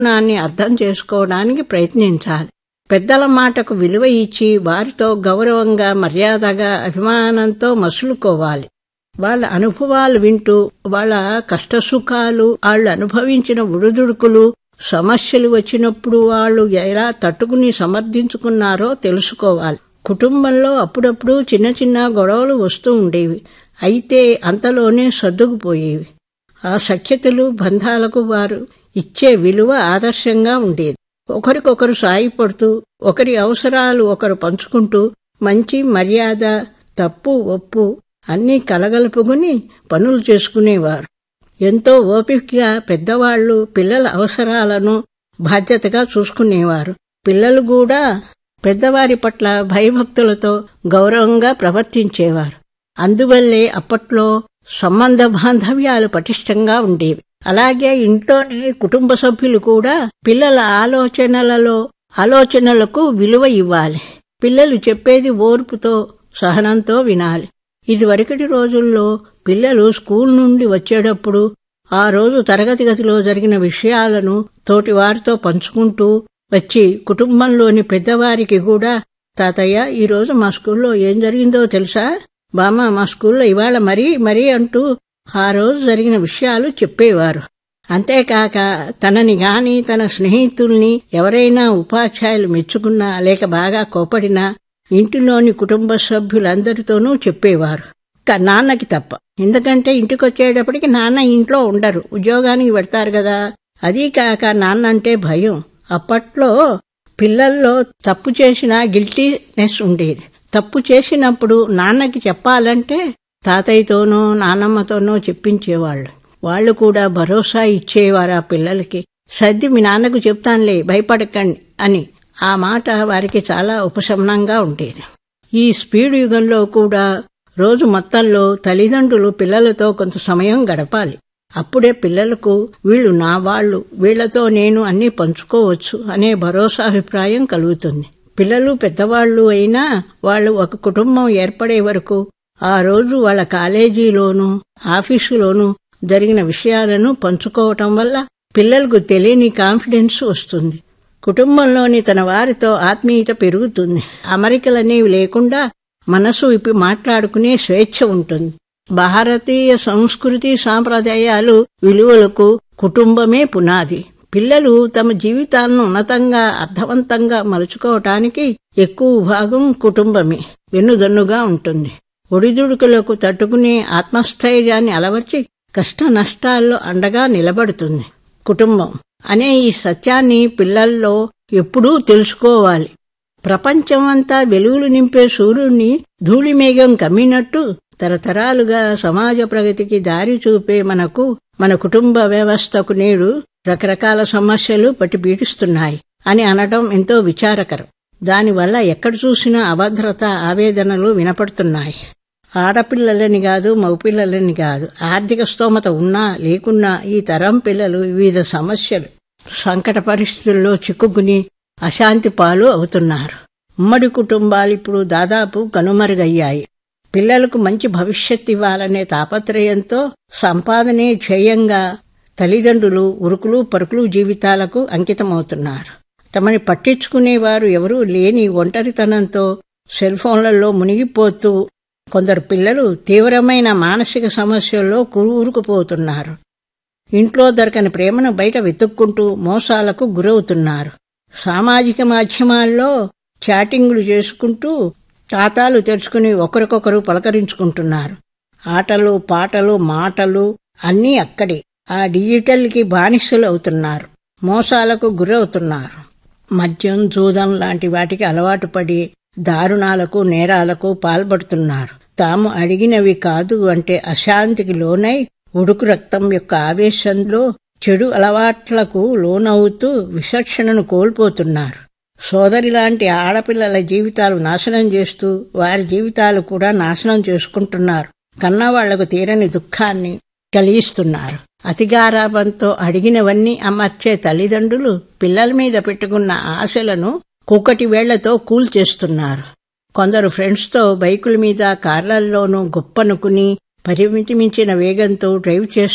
నాన్ని అర్థం చేసుకోవడానికి ప్రయత్నించాలి పెద్దల మాటకు విలువ ఇచ్చి వారితో గౌరవంగా మర్యాదగా అభిమానంతో మసులుకోవాలి వాళ్ళ అనుభవాలు వింటూ వాళ్ళ కష్టసుఖాలు వాళ్ళు అనుభవించిన ఉడుదుడుకులు సమస్యలు వచ్చినప్పుడు వాళ్ళు ఎలా తట్టుకుని సమర్థించుకున్నారో తెలుసుకోవాలి కుటుంబంలో అప్పుడప్పుడు చిన్న చిన్న గొడవలు వస్తూ ఉండేవి అయితే అంతలోనే సర్దుకుపోయేవి ఆ సఖ్యతలు బంధాలకు వారు ఇచ్చే విలువ ఆదర్శంగా ఉండేది ఒకరికొకరు సాయపడుతూ ఒకరి అవసరాలు ఒకరు పంచుకుంటూ మంచి మర్యాద తప్పు ఒప్పు అన్నీ కలగలుపుకుని పనులు చేసుకునేవారు ఎంతో ఓపికగా పెద్దవాళ్లు పిల్లల అవసరాలను బాధ్యతగా చూసుకునేవారు పిల్లలు కూడా పెద్దవారి పట్ల భయభక్తులతో గౌరవంగా ప్రవర్తించేవారు అందువల్లే అప్పట్లో సంబంధ బాంధవ్యాలు పటిష్టంగా ఉండేవి అలాగే ఇంట్లోని కుటుంబ సభ్యులు కూడా పిల్లల ఆలోచనలలో ఆలోచనలకు విలువ ఇవ్వాలి పిల్లలు చెప్పేది ఓర్పుతో సహనంతో వినాలి ఇదివరకటి రోజుల్లో పిల్లలు స్కూల్ నుండి వచ్చేటప్పుడు ఆ రోజు తరగతి గదిలో జరిగిన విషయాలను తోటివారితో పంచుకుంటూ వచ్చి కుటుంబంలోని పెద్దవారికి కూడా తాతయ్య ఈరోజు మా స్కూల్లో ఏం జరిగిందో తెలుసా బామ్మ మా స్కూల్లో ఇవాళ మరీ మరీ అంటూ ఆ రోజు జరిగిన విషయాలు చెప్పేవారు అంతేకాక తనని గాని తన స్నేహితుల్ని ఎవరైనా ఉపాధ్యాయులు మెచ్చుకున్నా లేక బాగా కోపడినా ఇంటిలోని కుటుంబ సభ్యులందరితోనూ చెప్పేవారు నాన్నకి తప్ప ఎందుకంటే ఇంటికొచ్చేటప్పటికి నాన్న ఇంట్లో ఉండరు ఉద్యోగానికి పెడతారు కదా అదీ కాక నాన్న అంటే భయం అప్పట్లో పిల్లల్లో తప్పు చేసిన గిల్టీనెస్ ఉండేది తప్పు చేసినప్పుడు నాన్నకి చెప్పాలంటే తాతయ్యతోనో నానమ్మతోనో చెప్పించేవాళ్ళు వాళ్ళు కూడా భరోసా ఇచ్చేవారు ఆ పిల్లలకి సర్ది మీ నాన్నకు చెప్తానులే భయపడకండి అని ఆ మాట వారికి చాలా ఉపశమనంగా ఉండేది ఈ స్పీడ్ యుగంలో కూడా రోజు మొత్తంలో తల్లిదండ్రులు పిల్లలతో కొంత సమయం గడపాలి అప్పుడే పిల్లలకు వీళ్ళు నా వాళ్ళు వీళ్లతో నేను అన్నీ పంచుకోవచ్చు అనే భరోసా అభిప్రాయం కలుగుతుంది పిల్లలు పెద్దవాళ్లు అయినా వాళ్ళు ఒక కుటుంబం ఏర్పడే వరకు ఆ రోజు వాళ్ళ కాలేజీలోనూ ఆఫీసులోనూ జరిగిన విషయాలను పంచుకోవటం వల్ల పిల్లలకు తెలియని కాన్ఫిడెన్స్ వస్తుంది కుటుంబంలోని తన వారితో ఆత్మీయత పెరుగుతుంది అమరికలనేవి లేకుండా మనసు విప్పి మాట్లాడుకునే స్వేచ్ఛ ఉంటుంది భారతీయ సంస్కృతి సాంప్రదాయాలు విలువలకు కుటుంబమే పునాది పిల్లలు తమ జీవితాలను ఉన్నతంగా అర్థవంతంగా మలుచుకోవటానికి ఎక్కువ భాగం కుటుంబమే వెన్నుదన్నుగా ఉంటుంది ఒడిదుడుకులకు తట్టుకునే ఆత్మస్థైర్యాన్ని అలవర్చి కష్ట నష్టాల్లో అండగా నిలబడుతుంది కుటుంబం అనే ఈ సత్యాన్ని పిల్లల్లో ఎప్పుడూ తెలుసుకోవాలి ప్రపంచమంతా వెలుగులు నింపే సూర్యుడిని ధూళిమేఘం కమ్మినట్టు తరతరాలుగా సమాజ ప్రగతికి దారి చూపే మనకు మన కుటుంబ వ్యవస్థకు నేడు రకరకాల సమస్యలు పట్టిపీడిస్తున్నాయి అని అనడం ఎంతో విచారకరం దానివల్ల ఎక్కడ చూసినా అభద్రత ఆవేదనలు వినపడుతున్నాయి ఆడపిల్లలని కాదు మగపిల్లలని కాదు ఆర్థిక స్తోమత ఉన్నా లేకున్నా ఈ తరం పిల్లలు వివిధ సమస్యలు సంకట పరిస్థితుల్లో చిక్కుకుని అశాంతి పాలు అవుతున్నారు ఉమ్మడి కుటుంబాలు ఇప్పుడు దాదాపు కనుమరుగయ్యాయి పిల్లలకు మంచి భవిష్యత్ ఇవ్వాలనే తాపత్రయంతో సంపాదనే ధ్యేయంగా తల్లిదండ్రులు ఉరుకులు పరుకులు జీవితాలకు అంకితమవుతున్నారు తమని పట్టించుకునేవారు ఎవరూ లేని ఒంటరితనంతో సెల్ ఫోన్లలో మునిగిపోతూ కొందరు పిల్లలు తీవ్రమైన మానసిక సమస్యల్లో కూరుకుపోతున్నారు ఇంట్లో దొరకని ప్రేమను బయట వెతుక్కుంటూ మోసాలకు గురవుతున్నారు సామాజిక మాధ్యమాల్లో చాటింగులు చేసుకుంటూ తాతాలు తెరుచుకుని ఒకరికొకరు పలకరించుకుంటున్నారు ఆటలు పాటలు మాటలు అన్నీ అక్కడే ఆ డిజిటల్కి బానిసలు అవుతున్నారు మోసాలకు గురవుతున్నారు మద్యం జూదం లాంటి వాటికి అలవాటు పడి దారుణాలకు నేరాలకు పాల్పడుతున్నారు తాము అడిగినవి కాదు అంటే అశాంతికి లోనై ఉడుకు రక్తం యొక్క ఆవేశంలో చెడు అలవాట్లకు లోనవుతూ విచక్షణను కోల్పోతున్నారు సోదరి లాంటి ఆడపిల్లల జీవితాలు నాశనం చేస్తూ వారి జీవితాలు కూడా నాశనం చేసుకుంటున్నారు కన్నవాళ్లకు తీరని దుఃఖాన్ని కలిగిస్తున్నారు అతిగారాభంతో అడిగినవన్నీ అమర్చే తల్లిదండ్రులు పిల్లల మీద పెట్టుకున్న ఆశలను కుక్కటి వేళ్లతో కూల్చేస్తున్నారు కొందరు ఫ్రెండ్స్తో బైకుల మీద కార్లల్లోనూ గొప్పనుకుని పరిమితి మించిన వేగంతో డ్రైవ్ చేస్తూ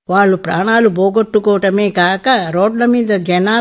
వాళ్ళు ప్రాణాలు పోగొట్టుకోవటమే కాక రోడ్ల మీద జనాలు